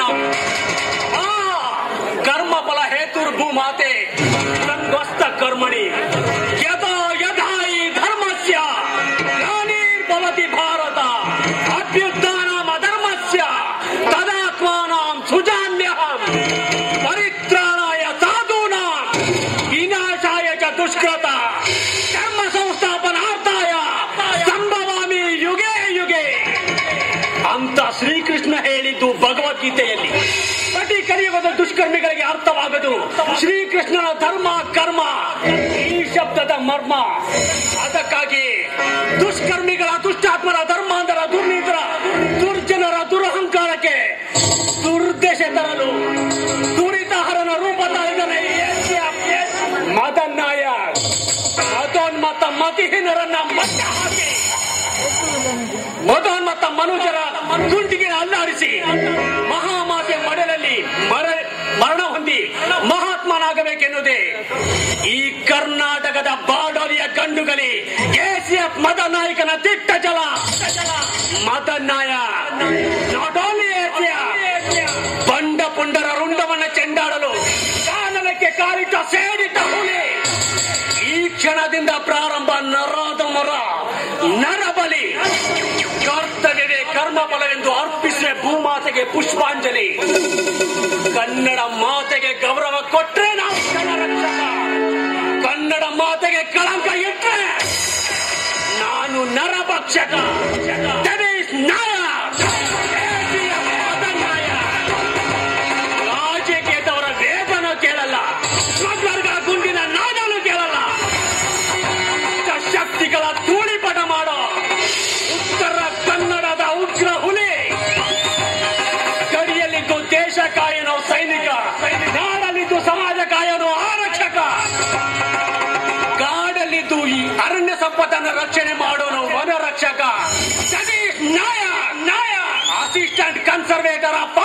ಆ, ಕರ್ಮ ಫಲ ಹೇತುರ್ಭೂಮಾತೆ ಸಂಧ್ವಸ್ತ ಕರ್ಮಣಿ ಯಥಾ ಯಥಾ ಈ ಧರ್ಮಸ್ಯ ಗ್ಲಾನಿರ್ಭವತಿ ಭಾರತ ಅಭ್ಯುತ್ಥಾನಂ ಅಧರ್ಮಸ್ಯ ತದಾತ್ಮಾನಾಂ ಸುಜಾಮ್ಯಹಂ ಪರಿತ್ರಾಣಾಯ ಸಾಧೂನಾಂ ವಿನಾಶಾಯ ಚ ದುಷ್ಕೃತ ಕರ್ಮ ಸಂಸ್ಥಾಪನಾರ್ಥಾಯ ಸಂಭವಾಮಿ ಯುಗೆ ಯುಗೆ ಅಂತ ಶ್ರೀಕೃಷ್ಣ ಹೇಳಿದ್ದು ಭಗವದ್ಗೀತೆಯಲ್ಲಿ ಪ್ರತಿ ಕಲಿಯುಗದ ದುಷ್ಕರ್ಮಿಗಳಿಗೆ ಅರ್ಥವಾಗದು ಶ್ರೀಕೃಷ್ಣನ ಧರ್ಮ ಕರ್ಮ ಈ ಶಬ್ದದ ಮರ್ಮ ಅದಕ್ಕಾಗಿ ದುಷ್ಕರ್ಮಿಗಳ ದುಷ್ಟಾತ್ಮರ ಧರ್ಮಾಂಧರ ದುರ್ನೀತರ ದುರ್ಜನರ ದುರಹಂಕಾರಕ್ಕೆ ದುರ್ದಶೆ ತರಲು ದುರಿತಹರನ ರೂಪ ತಾಳಿದನೆ ಮದನ್ನಾಯ ಮತೋನ್ಮತ್ತ ಮತಿಹೀನರನ್ನ ಮಟ್ಟ ಹಾಕಿ ಮದೋನ್ಮತ್ತ ಮನುಜರ ಗುಂಡಿಗೆ ಅಲ್ಲಾಡಿಸಿ ಮಹಾಮಾತೆಯ ಮಡಲಲ್ಲಿ ಮರ ಮರಣ ಹೊಂದಿ ಮಹಾತ್ಮನಾಗಬೇಕೆನ್ನುವುದೇ ಈ ಕರ್ನಾಟಕದ ಬಾಡೋಲಿಯ ಗಂಡುಗಲಿ ಕೆಸಿಎಫ್ ಮದ ನಾಯಕನ ದಿಟ್ಟ ಜಲ ಮದನ್ನಾಯ ನಾಟ್ ಓನ್ಲಿ ಬಂಡ ಪುಂಡರ ರುಂಡವನ್ನ ಚೆಂಡಾಡಲು ಕಾನನಕ್ಕೆ ಕಾಲಿಟ್ಟ ಸೇಡಿಟ್ಟ ಹುಲಿ ಈ ಕ್ಷಣದಿಂದ ಪ್ರಾರಂಭ ನರಾದ ಮರ ನರಬಲಿ ಕರ್ತವ್ಯವೇ ಕರ್ಮ ಫಲವೆಂದು ಅರ್ಪಿಸುವೆ ಭೂಮಾತೆಗೆ ಪುಷ್ಪಾಂಜಲಿ ಕನ್ನಡ ಮಾತೆಗೆ ಗೌರವ ಕೊಟ್ರೆ ನಾವು ಜನರಕ್ಷಕ ಕನ್ನಡ ಮಾತೆಗೆ ಕಳಂಕ ಇಟ್ರೆ ನಾನು ನರಭಕ್ಷಕ That is ನಾಯ ನಾಯ ರಾಜಕೀಯದವರ ವೇದನ ಕೇಳಲ್ಲ ಸ್ಮಗ್ಲರ್ಗಳ ಗುಂಡಿನ ನಾದನು ಕೇಳಲ್ಲ ದುಷ್ಟ ಶಕ್ತಿಗಳ ಧೂಳಿಪಟ ಮಾಡೋ ಉತ್ತರ ಕನ್ನಡದ ಉಗ್ರ ಹುಲಿ ಗಡಿಯಲ್ಲಿದ್ದು ದೇಶ ಕಾಯನೋ ಸೈನಿಕ ನಾಡಲ್ಲಿದ್ದು ಸಮಾಜ ಕಾಯನೋ ಆರಕ್ಷಕ ಕಾಡಲ್ಲಿದ್ದು ಈ ಅರಣ್ಯ ಸಂಪತ್ತನ್ನು ರಕ್ಷಣೆ ಮಾಡೋನು ವನ ರಕ್ಷಕ ಸತೀಶ್ ನಾಯ ನಾಯ ಅಸಿಸ್ಟೆಂಟ್ ಕನ್ಸರ್ವೇಟರ್ ಅಪ್ಪ